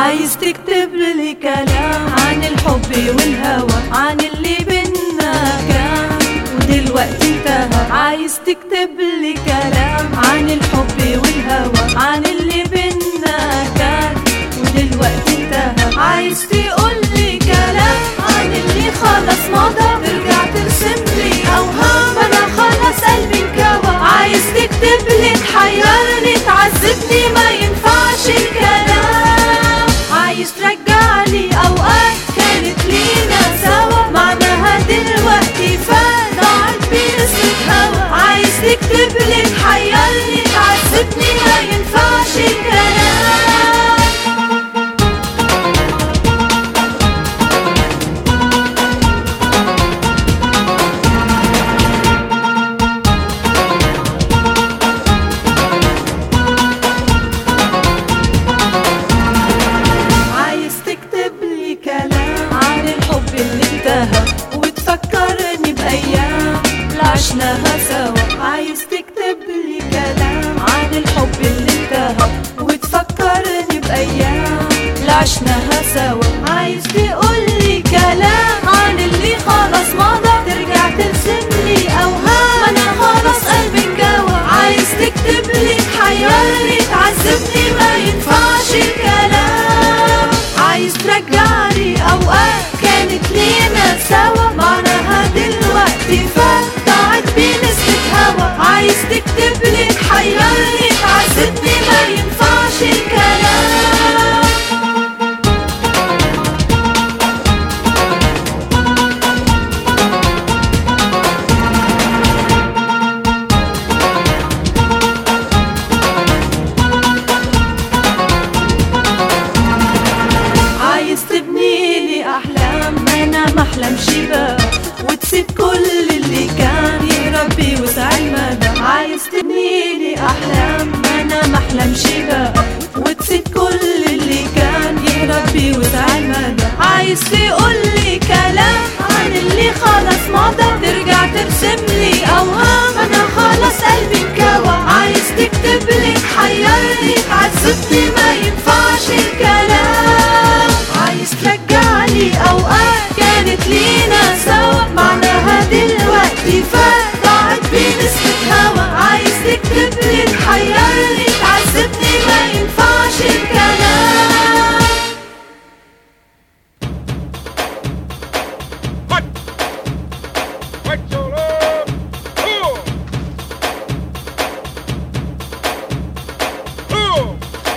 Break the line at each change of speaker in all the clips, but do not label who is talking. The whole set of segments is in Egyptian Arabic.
عايز تكتب لي كلام عن الحب والهوى عن اللي بينا كان ودلوقتي انتهى عايز تكتب لي كلام عن الحب والهوى عن اللي بينا كان ودلوقتي انتهى عايز تقول لي كلام عن اللي خلاص مضى ترجع ترسم لي اوهام انا خلاص قلبي انكوى عايز تكتب لي تحيرني تعذبني ما ينفعش الكلام عايز ترجع لي اوقات كانت لينا سوا معناها دلوقتي فات ضاعت بنسمة هوا عايز تكتب لي تحيرني تعذبني ما ينفعش الكلام عايز تكتب لي كلام عن الحب اللي انتهى وتفكرني بأيام اللي عشناها سوا عايز تكتب لي كلام عن الحب اللي انتهى وتفكرني بأيام اللي عشناها سوا عايز تقول لي كلام عن اللي خلاص مضى ترجع ترسم لي أوهام أنا خلاص قلبي انجوى عايز تكتب لي تحيرني تعذبني ما ينفعش الكلام عايز ترجعلي أوقات كانت لينا سوا معناها دلوقتي فات ضاعت بنسبة هوا عايز تكتب لي تحيرني تعذبني ما ينفعش الكلام عايز تبني لي احلام انا ما احلمش بقى وتسيب كل اللي كان يهرب بوسع المدى عايز تبني لي احلام انا ما احلمش بقى وتسيب كل اللي كان يهرب بوسع المدى عايز تقول لي كلام عن اللي خلاص مضى ترجع ترسم لي اوهام انا خلاص قلبي انكوى عايز تكتب لي تحيرني تعذبني ما ينفعش الكلام عايز ترجعلي اوقات كانت لينا سوا معناها دلوقتي فات ضاعت بنسبة هوا عايز تكتب لي تحيرني تعذبني ما ينفعش الكلام
What? What your love? Ooh. Ooh.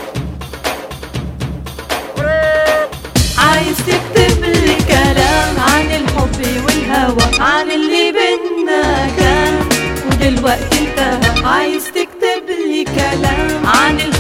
What up?
عايز تكتب لي كلام عن الحب والهوى عن اللي بينا كان ودلوقتي انتهى عايز تكتب لي كلام عن الحب